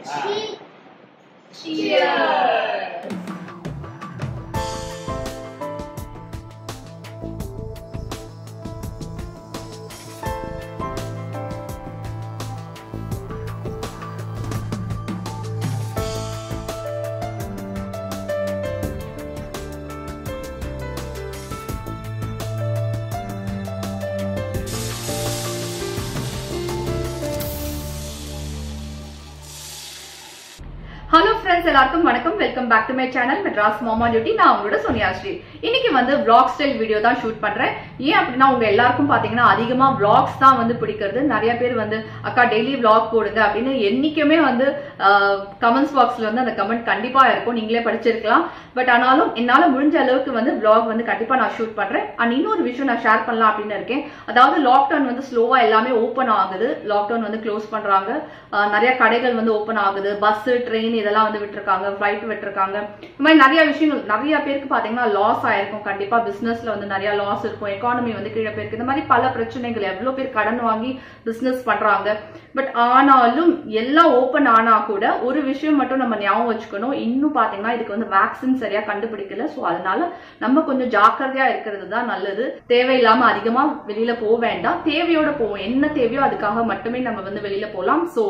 Hello friends எல்லாருக்கும் வணக்கம் welcome back to my channel Madras Mama duty நான் உங்களோட சோனியா ஸ்ரீ இன்னைக்கு வந்து vlog ஸ்டைல் வீடியோ தான் ஷூட் பண்றேன் ஏன் அப்படின்னா உங்க எல்லாருக்கும் பாத்தீங்கன்னா அதிகமா vlogs தான் வந்து பிடிக்கிறது நிறைய பேர் வந்து அக்கா டெய்லி vlog போடுங்க அப்படின்னு என்னைக்குமே வந்து கமெண்ட்ஸ் பாக்ஸ்ல வந்து அந்த கமெண்ட் கண்டிப்பா இருக்கும் நீங்களே படிச்சிருக்கலாம் பட் ஆனாலும் என்னால முடிஞ்ச அளவுக்கு வந்து vlog வந்து கண்டிப்பா நான் ஷூட் பண்றேன் அண்ட் இன்னொரு விஷயம் நான் ஷேர் பண்ணலாம் அப்படின்னு இருக்கேன் அதாவது லாக்டவுன் வந்து ஸ்லோவா எல்லாமே ஓப்பன் ஆகுது லாக்டவுன் வந்து க்ளோஸ் பண்றாங்க அஹ் நிறைய கடைகள் வந்து ஓப்பன் ஆகுது பஸ் ட்ரெயின் இதெல்லாம் வந்து விட்டுருக்காங்க ஃபிளைட் விட்டுருக்காங்க இந்த மாதிரி நிறைய விஷயங்கள் நிறைய பேருக்கு பாத்தீங்கன்னா லாஸ் ஆயிருக்கும் கண்டிப்பா பிசினஸ்ல வந்து நிறைய லாஸ் இருக்கும் எக்கானமி வந்து கீழே போயிருக்கு இந்த மாதிரி பல பிரச்சனைகள் எவ்வளவு பேர் கடன் வாங்கி பிசினஸ் பண்றாங்க பட் ஆனாலும் எல்லாம் ஓப்பன் ஆனா கூட ஒரு விஷயம் மட்டும் நம்ம ஞாபகம் வச்சுக்கணும் இன்னும் பாத்தீங்கன்னா இதுக்கு வந்து வேக்சின் சரியா கண்டுபிடிக்கல சோ அதனால நம்ம கொஞ்சம் ஜாக்கிரதையா இருக்கிறது தான் நல்லது தேவையில்லாம அதிகமா வெளியில போக வேண்டாம் தேவையோட போவோம் என்ன தேவையோ அதுக்காக மட்டுமே நம்ம வந்து வெளியில போகலாம் சோ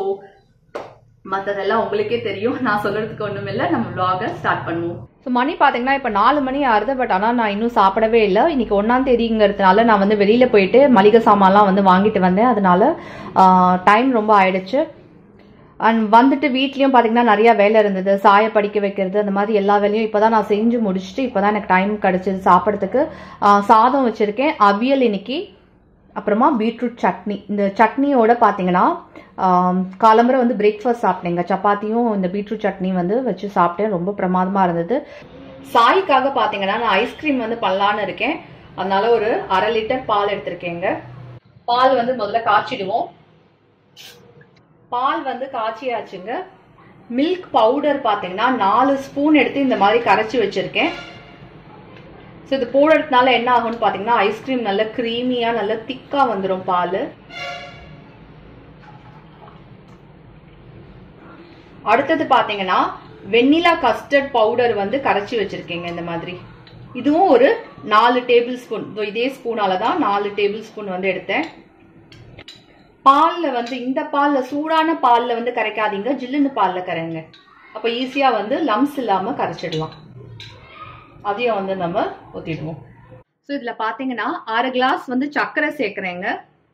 மத்ததெல்லாம் உங்களுக்கே தெரியும் நான் சொல்றதுக்கு ஒண்ணும் இல்ல நம்ம vlog ஸ்டார்ட் பண்ணுவோம் ஸோ மணி பார்த்தீங்கன்னா இப்போ நாலு மணி ஆறுது பட் ஆனால் நான் இன்னும் சாப்பிடவே இல்லை இன்னைக்கு ஒன்றாம் தேதிங்கிறதுனால நான் வந்து வெளியில் போயிட்டு மளிகை சாமான்லாம் வந்து வாங்கிட்டு வந்தேன் அதனால டைம் ரொம்ப ஆயிடுச்சு அண்ட் வந்துட்டு வீட்லயும் பாத்தீங்கன்னா நிறைய வேலை இருந்தது சாய படிக்க வைக்கிறது அந்த மாதிரி எல்லா வேலையும் இப்பதான் நான் செஞ்சு முடிச்சுட்டு இப்பதான் எனக்கு டைம் கிடைச்சது சாப்பிட்றதுக்கு ஆஹ் சாதம் வச்சிருக்கேன் அவியல் இன்னைக்கு அப்புறமா பீட்ரூட் சட்னி இந்த சட்னியோட பாத்தீங்கன்னா ஆம், காலம்பரை வந்து பிரேக்ஃபாஸ்ட் சாப்பிட்டேங்க சப்பாத்தியும் இந்த பீட்ரூட் சட்னி வந்து வச்சு சாப்பிட்டேன் ரொம்ப பிரமாதமா இருந்தது சாய்க்காக பாத்தீங்கன்னா நான் ஐஸ்கிரீம் வந்து பண்ணலான்னு இருக்கேன் அதனால ஒரு அரை லிட்டர் பால் எடுத்திருக்கேங்க பால் வந்து முதல்ல காய்ச்சிடுவோம் பால் வந்து காய்ச்சியாச்சுங்க மில்க் பவுடர் பாத்தீங்கன்னா நாலு ஸ்பூன் எடுத்து இந்த மாதிரி கரைச்சி வச்சிருக்கேன் ஸோ இது போடுறதுனால என்ன ஆகும்னு பாத்தீங்கன்னா ஐஸ்கிரீம் நல்ல க்ரீமியா நல்ல திக்கா வந்துடும் பால் அடுத்தது பாத்தீங்கன்னா வெண்ணிலா கஸ்டர்ட் பவுடர் வந்து கரைச்சி வச்சிருக்கேங்க இந்த மாதிரி இதுவும் ஒரு நாலு டேபிள் ஸ்பூன் இதே ஸ்பூனால தான் நாலு டேபிள் ஸ்பூன் வந்து எடுத்தேன் பால்ல வந்து இந்த பால்ல சூடான பால்ல வந்து கரைக்காதீங்க ஜில்லுன்னு பால்ல கரைங்க அப்ப ஈஸியா வந்து லம்ஸ் இல்லாம கரைச்சிடலாம் அதையும் வந்து நம்ம ஊத்திடுவோம் ஸோ இதுல பாத்தீங்கன்னா அரை கிளாஸ் வந்து சர்க்கரை சேர்க்கிறேங்க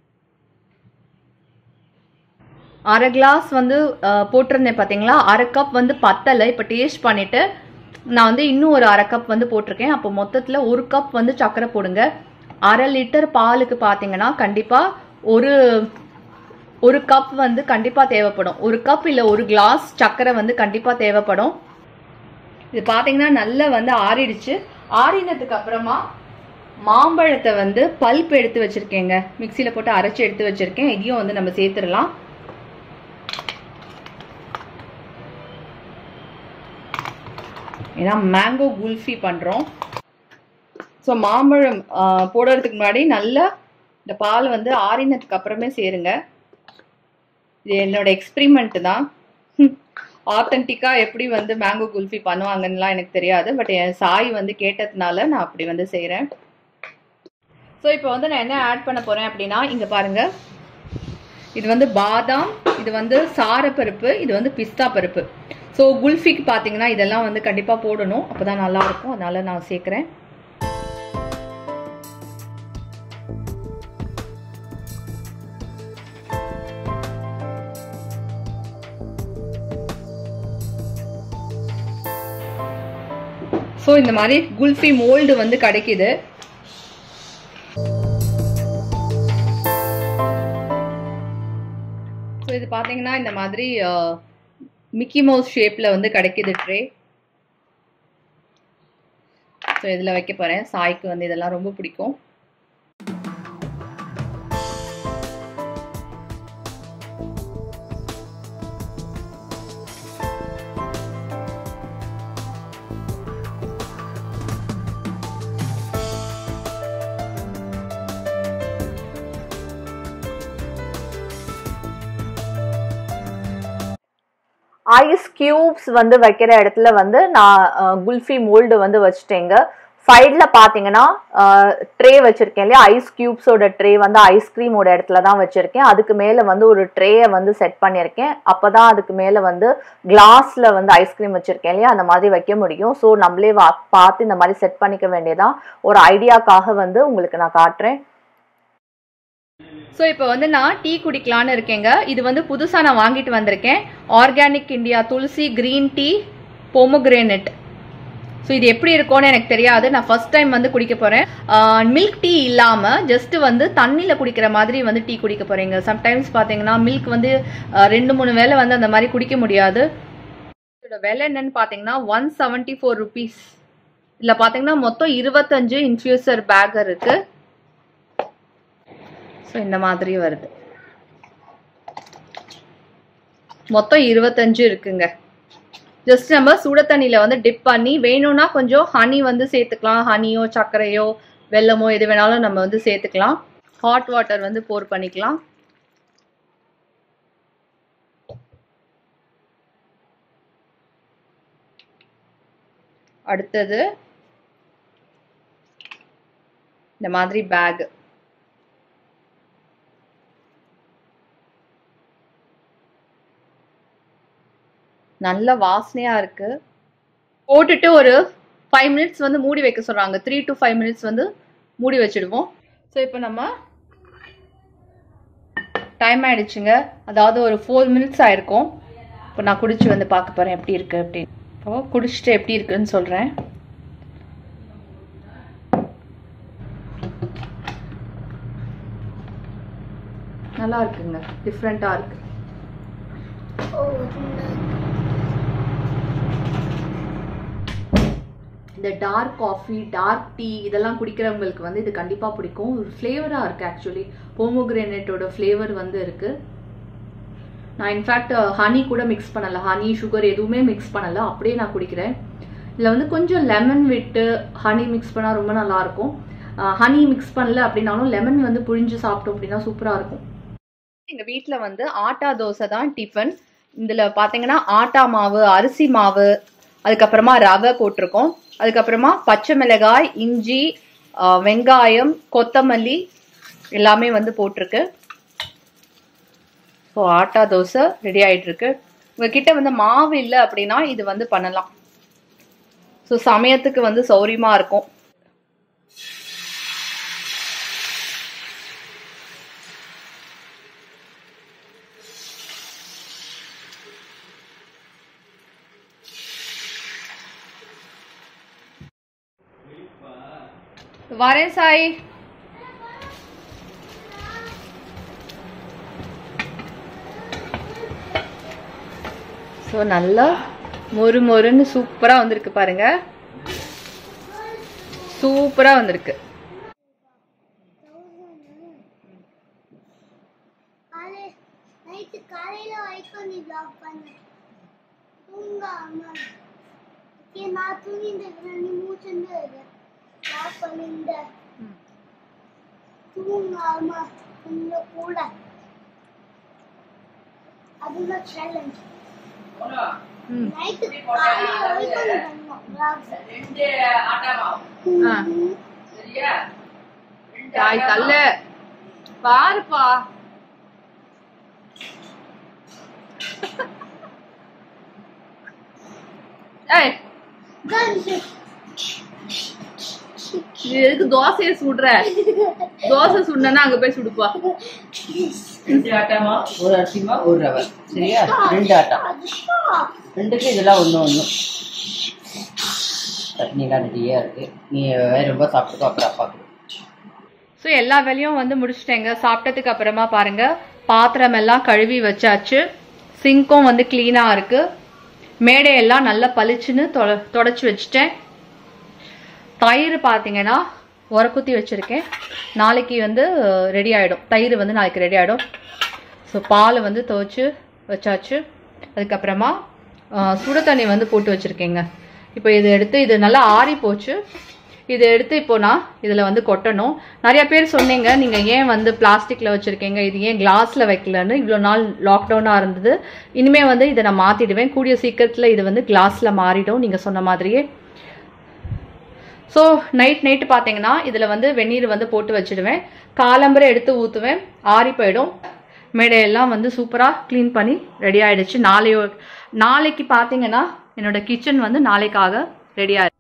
அரை கிளாஸ் வந்து அஹ், போட்டிருந்தேன் பாத்தீங்களா அரை கப் வந்து பத்தலை இப்போ டேஸ்ட் பண்ணிட்டு நான் வந்து இன்னும் ஒரு அரை கப் வந்து போட்டிருக்கேன் அப்போ மொத்தத்தில் ஒரு கப் வந்து சர்க்கரை போடுங்க அரை லிட்டர் பாலுக்கு பார்த்தீங்கன்னா கண்டிப்பாக ஒரு ஒரு கப் வந்து கண்டிப்பாக தேவைப்படும் ஒரு கப் இல்லை ஒரு கிளாஸ் சர்க்கரை வந்து கண்டிப்பாக தேவைப்படும் இது பார்த்தீங்கன்னா நல்லா வந்து ஆறிடுச்சு ஆறினதுக்கு அப்புறமா மாம்பழத்தை வந்து பல்ப் எடுத்து வச்சிருக்கேங்க மிக்சியில் போட்டு அரைச்சி எடுத்து வச்சிருக்கேன் இதையும் வந்து நம்ம சேர்த்துடலாம் ஏன்னா மேங்கோ குல்ஃபி பண்ணுறோம் ஸோ மாம்பழம் ஆ, போடுறதுக்கு முன்னாடி நல்லா இந்த பால் வந்து ஆறினதுக்கு அப்புறமே சேருங்க இது என்னோட எக்ஸ்பிரிமெண்ட் தான் ஆத்தென்டிக்காக எப்படி வந்து மேங்கோ குல்ஃபி பண்ணுவாங்கன்னுலாம் எனக்கு தெரியாது பட் என் சாய் வந்து கேட்டதுனால நான் அப்படி வந்து செய்கிறேன் ஸோ இப்போ வந்து நான் என்ன ஆட் பண்ண போகிறேன் அப்படின்னா இங்கே பாருங்க இது வந்து பாதாம் இது வந்து சாரப்பருப்பு இது வந்து பிஸ்தா பருப்பு ஸோ குல்ஃபிக்கு பார்த்தீங்கன்னா இதெல்லாம் வந்து கண்டிப்பாக போடணும் அப்போ தான் நல்லாயிருக்கும் அதனால நான் சேர்க்குறேன் ஸோ இந்த மாதிரி குல்ஃபி மோல்டு வந்து கிடைக்குது ஸோ இது பார்த்தீங்கன்னா இந்த மாதிரி மிக்கி மவுஸ் ஷேப்பில் வந்து கிடைக்குது ட்ரே ஸோ இதில் வைக்க போகிறேன் சாய்க்கு வந்து இதெல்லாம் ரொம்ப பிடிக்கும் ஐஸ் கியூப்ஸ் வந்து வைக்கிற இடத்துல வந்து நான் குல்ஃபி மோல்டு வந்து வச்சுட்டேங்க சைடில் பார்த்தீங்கன்னா ட்ரே வச்சுருக்கேன் இல்லையா ஐஸ் க்யூப்ஸோட ட்ரே வந்து ஐஸ்கிரீமோட இடத்துல தான் வச்சுருக்கேன் அதுக்கு மேலே வந்து ஒரு ட்ரேயை வந்து செட் பண்ணியிருக்கேன் அப்போ தான் அதுக்கு மேலே வந்து கிளாஸில் வந்து ஐஸ்கிரீம் வச்சுருக்கேன் இல்லையா அந்த மாதிரி வைக்க முடியும் ஸோ நம்மளே வா பார்த்து இந்த மாதிரி செட் பண்ணிக்க வேண்டியதான் ஒரு ஐடியாக்காக வந்து உங்களுக்கு நான் காட்டுறேன் ஸோ இப்போ வந்து நான் டீ குடிக்கலான்னு இருக்கேங்க இது வந்து புதுசாக நான் வாங்கிட்டு வந்திருக்கேன் organic India tulsi green tea pomegranate so இது எப்படி இருக்கும்னு எனக்கு தெரியாது நான் ஃபர்ஸ்ட் டைம் வந்து குடிக்க போகிறேன் மில்க் டீ இல்லாமல் ஜஸ்ட் வந்து தண்ணியில் குடிக்கிற மாதிரி வந்து டீ குடிக்க போகிறீங்க சம்டைம்ஸ் பார்த்தீங்கன்னா மில்க் வந்து ஆஹ் ரெண்டு மூணு வேளை வந்து அந்த மாதிரி குடிக்க முடியாது இதோட விலை என்னன்னு பார்த்தீங்கன்னா ஒன் செவன்ட்டி ஃபோர் ருபீஸ் இதில் பார்த்தீங்கன்னா மொத்தம் இருபத்தஞ்சு இன்ஃபியூசர் பேக் இருக்கு ஸோ இந்த மாதிரி வருது மொத்தம் இருபத்தஞ்சு இருக்குங்க ஜஸ்ட் நம்ம சுட தண்ணியில் வந்து டிப் பண்ணி வேணும்னா கொஞ்சம் ஹனி வந்து சேர்த்துக்கலாம் ஹனியோ சர்க்கரையோ வெல்லமோ எது வேணாலும் நம்ம வந்து சேர்த்துக்கலாம் ஹாட் வாட்டர் வந்து போர் பண்ணிக்கலாம் அடுத்தது இந்த மாதிரி பேக் நல்ல வாசனையா இருக்கு போட்டுட்டு ஒரு ஃபைவ் மினிட்ஸ் வந்து மூடி வைக்க சொல்றாங்க த்ரீ டு ஃபைவ் மினிட்ஸ் வந்து மூடி வச்சிடுவோம் ஸோ இப்போ நம்ம டைம் ஆயிடுச்சுங்க அதாவது ஒரு ஃபோர் மினிட்ஸ் ஆயிருக்கும் இப்போ நான் குடிச்சு வந்து பார்க்க போறேன் எப்படி இருக்கு அப்படின்னு இப்போ குடிச்சிட்டு எப்படி இருக்குன்னு சொல்றேன் நல்லா இருக்குங்க டிஃப்ரெண்ட்டாக இருக்கு இந்த டார்க் காஃபி டார்க் டீ இதெல்லாம் குடிக்கிறவங்களுக்கு வந்து இது கண்டிப்பாக பிடிக்கும் ஒரு ஃப்ளேவராக இருக்குது ஆக்சுவலி போமோகிரேனேட்டோட ஃப்ளேவர் வந்து இருக்குது நான் இன்ஃபேக்ட் ஹனி கூட மிக்ஸ் பண்ணலை ஹனி சுகர் எதுவுமே மிக்ஸ் பண்ணலை அப்படியே நான் குடிக்கிறேன் இதில் வந்து கொஞ்சம் லெமன் விட்டு ஹனி மிக்ஸ் பண்ணால் ரொம்ப நல்லாயிருக்கும் ஹனி மிக்ஸ் பண்ணல அப்படின்னாலும் லெமன் வந்து புழிஞ்சு சாப்பிட்டோம் அப்படின்னா சூப்பராக இருக்கும் எங்கள் வீட்டில் வந்து ஆட்டா தோசை தான் டிஃபன் இதில் பார்த்தீங்கன்னா ஆட்டா மாவு அரிசி மாவு அதுக்கப்புறமா ரவை போட்டிருக்கோம் அதுக்கப்புறமா பச்சை மிளகாய் இஞ்சி ஆஹ் வெங்காயம் கொத்தமல்லி எல்லாமே வந்து போட்டிருக்கு ஸோ ஆட்டா தோசை ரெடி ஆயிட்டு இருக்கு உங்ககிட்ட வந்து மாவு இல்லை அப்படின்னா இது வந்து பண்ணலாம் ஸோ சமயத்துக்கு வந்து சௌரியமா இருக்கும் வரேன் சாய் ஸோ நல்லா மொறு மொறுன்னு சூப்பராக வந்திருக்கு பாருங்க சூப்பராக வந்திருக்கு காலை நைட்டு காலையில வரைக்கும் நீ vlog பண்ணு தூங்காம ஓகே நான் தூங்கிட்டு இருக்கிறேன் நீ மூச்சுண்டு இரு vlog பண்ணிருந்த தூங்காம கொஞ்சம் கூட அதுதான் சேலஞ்ச் ம் நைட்டு காலையில வரைக்கும் நீ பண்ணணும் vlogs ஆ. தாய் தள்ள பாருப்பா ஏய் Guns. நீ எதுக்கு தோசையை சுடுற தோசை சுடனா அங்க போய் சுடுப்பா ரெண்டு ஆட்டாமா ஒரு அரிசிமா ஒரு ரவை சரியா ரெண்டு ஆட்டா ரெண்டுக்கு இதெல்லாம் ஒன்று ஒன்று சட்னிலாம் ரெடியாக இருக்கு நீ வேற ரொம்ப சாப்பிட்டுக்கோ அப்புறம் அப்பாக்கு ஸோ எல்லா வேலையும் வந்து முடிச்சிட்டேங்க சாப்பிட்டதுக்கு அப்புறமா பாருங்க பாத்திரம் எல்லாம் கழுவி வச்சாச்சு சிங்க்கும் வந்து க்ளீனாக இருக்கு மேடையெல்லாம் நல்லா பளிச்சுன்னு தொட தொடச்சி வச்சுட்டேன் தயிர் பார்த்தீங்கன்னா உரக்குத்தி வச்சுருக்கேன் நாளைக்கு வந்து ரெடி ஆகிடும் தயிர் வந்து நாளைக்கு ரெடி ஆகிடும் ஸோ பால் வந்து துவைச்சு வச்சாச்சு அதுக்கப்புறமா ஆ, சுடு தண்ணி வந்து போட்டு வச்சுருக்கேங்க இப்போ இது எடுத்து இது நல்லா ஆறி போச்சு இதை எடுத்து இப்போ நான் இதில் வந்து கொட்டணும் நிறைய பேர் சொன்னீங்க நீங்கள் ஏன் வந்து பிளாஸ்டிக்கில் வச்சுருக்கீங்க இது ஏன் கிளாஸில் வைக்கலன்னு இவ்வளோ நாள் லாக்டவுனாக இருந்தது இனிமேல் வந்து இதை நான் மாற்றிடுவேன் கூடிய சீக்கிரத்தில் இது வந்து கிளாஸில் மாறிடும் நீங்கள் சொன்ன மாதிரியே ஸோ நைட் நைட்டு பார்த்தீங்கன்னா இதில் வந்து வெந்நீர் வந்து போட்டு வச்சிடுவேன் காலம்பரை எடுத்து ஊற்றுவேன் ஆறி போயிடும் மேடையெல்லாம் வந்து சூப்பராக க்ளீன் பண்ணி ரெடி ஆயிடுச்சு நாளையோ நாளைக்கு பார்த்தீங்கன்னா என்னோட கிச்சன் வந்து நாளைக்காக ரெடி ஆயிடுச்சு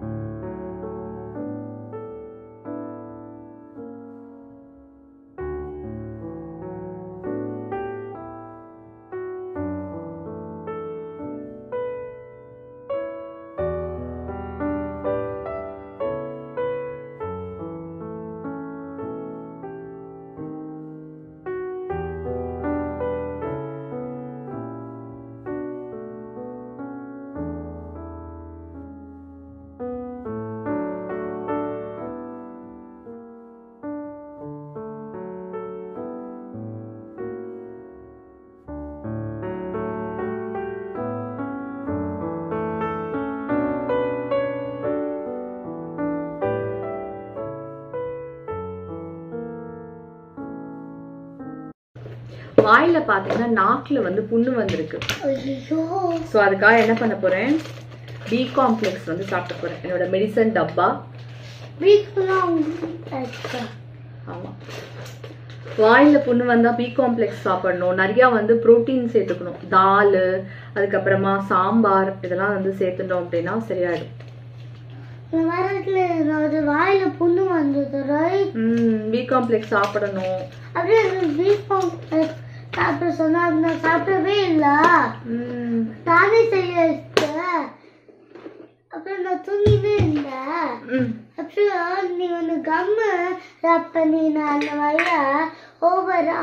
வாயில பார்த்தீங்கன்னா நாக்கில் வந்து புண்ணு வந்திருக்கு ஐயோ ஸோ அதுக்காக என்ன பண்ண போறேன் பி காம்ப்ளெக்ஸ் வந்து சாப்பிட போறேன் என்னோட மெடிசன் டப்பா வீட்டுக்குலாம் உங்களுக்கு ஆமாம் வாயில புண்ணு வந்தா பி காம்ப்ளெக்ஸ் சாப்பிடணும் நிறைய வந்து புரோட்டீன் சேர்த்துக்கணும் தால் அதுக்கப்புறமா சாம்பார் இதெல்லாம் வந்து சேர்த்துட்டோம் அப்படின்னா சரியாயிடும் இந்த வாரத்துல ஏதாவது வாயில புண்ணு வந்தது ரைட் ம் பி காம்ப்ளெக்ஸ் சாப்பிடணும் அப்படியே அந்த வீக்கம் சாப்பிட சொன்னா அது நான் சாப்பிடவே இல்ல ம் நானே செய்ய வச்சேன் அப்புறம் நான் தூங்கினே இருந்தேன் ம் அப்புறம் நீ ஒன்று கம்மு ரப் பண்ணி நான் அந்த வய ஓவரா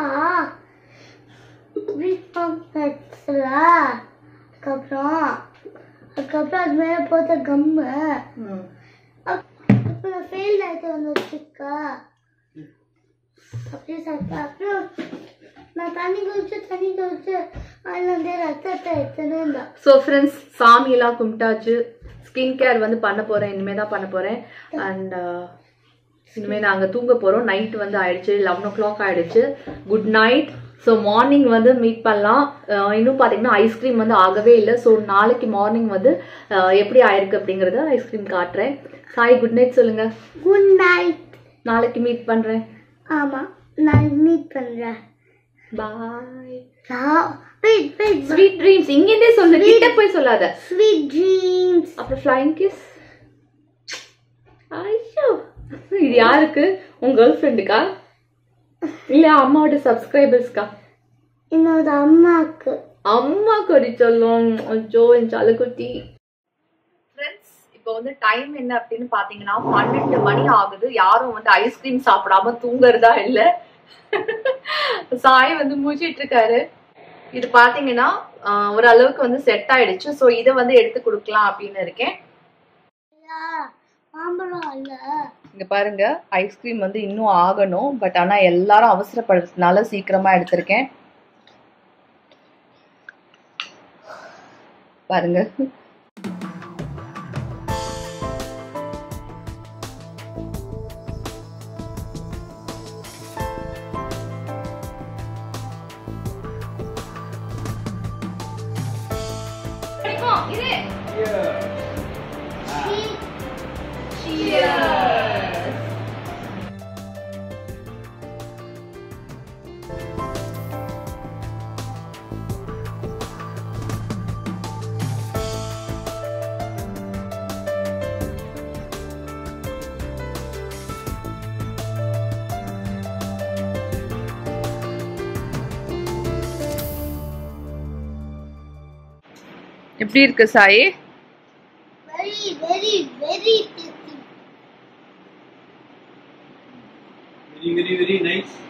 வீக்காம்ப்ளெக்ஸில் அதுக்கப்புறம் அதுக்கப்புறம் அது மேலே போட்ட கம்மு ம் அப்புறம் ஃபெயில் ஆகிட்டு வந்து வச்சுக்கா அப்படியே சாப்பிட்டேன் அப்புறம் நான் தண்ணி குடிச்சு தண்ணி குடிச்சு அதில் வந்து ரத்தத்தை எடுத்துன்னு இருந்தேன் ஸோ ஃப்ரெண்ட்ஸ் சாமியெல்லாம் கும்பிட்டாச்சு ஸ்கின் கேர் வந்து பண்ண போகிறேன் இனிமேல் தான் பண்ண போகிறேன் அண்ட் இனிமேல் நாங்கள் தூங்க போகிறோம் நைட் வந்து ஆயிடுச்சு லெவன் ஓ கிளாக் ஆயிடுச்சு குட் நைட் ஸோ மார்னிங் வந்து மீட் பண்ணலாம் அஹ் இன்னும் பார்த்தீங்கன்னா ஐஸ்கிரீம் வந்து ஆகவே இல்லை ஸோ நாளைக்கு மார்னிங் வந்து அஹ் எப்படி ஆயிருக்கு அப்படிங்கிறத ஐஸ்கிரீம் காட்டுறேன் சாய் குட் நைட் சொல்லுங்கள் குட் நைட் நாளைக்கு மீட் பண்ணுறேன் ஆமாம் நான் மீட் பண்ணுறேன் bye wait wait sweet dreams இங்கேருந்தே சொல்லு கிட்ட போய் சொல்லாத ஸ்வீட் ட்ரீம்ஸ் அப்புறம் ஃப்ளைங் கிஸ் ஐயோ இது யாருக்கு உங்க கேர்ள் ஃப்ரெண்டுக்கா இல்ல அம்மாவோட சப்ஸ்கிரைபர்ஸ்க்கா என்னோட அம்மாவுக்கு அம்மா கொடி சொல்லும் அச்சோ என் சலக்குட்டி ஃப்ரெண்ட்ஸ் இப்போ வந்து டைம் என்ன அப்படின்னு பாத்தீங்கன்னா பன்னெண்டு மணி ஆகுது யாரும் வந்து ஐஸ்கிரீம் சாப்பிடாம தூங்குறதா இல்ல சாய் வந்து மூச்சிட்டு இருக்காரு இது பாத்தீங்கன்னா ஆஹ், ஓரளவுக்கு வந்து செட் ஆயிடுச்சு ஸோ இதை வந்து எடுத்து கொடுக்கலாம் அப்படின்னு இருக்கேன் மாம்பழம் அல்ல இங்க பாருங்க ஐஸ்கிரீம் வந்து இன்னும் ஆகணும் பட் ஆனா எல்லாரும் அவசரப்படுறதுனால சீக்கிரமா எடுத்திருக்கேன் பாருங்க எப்படி இருக்கு Sai very very very tasty Very, very, very nice.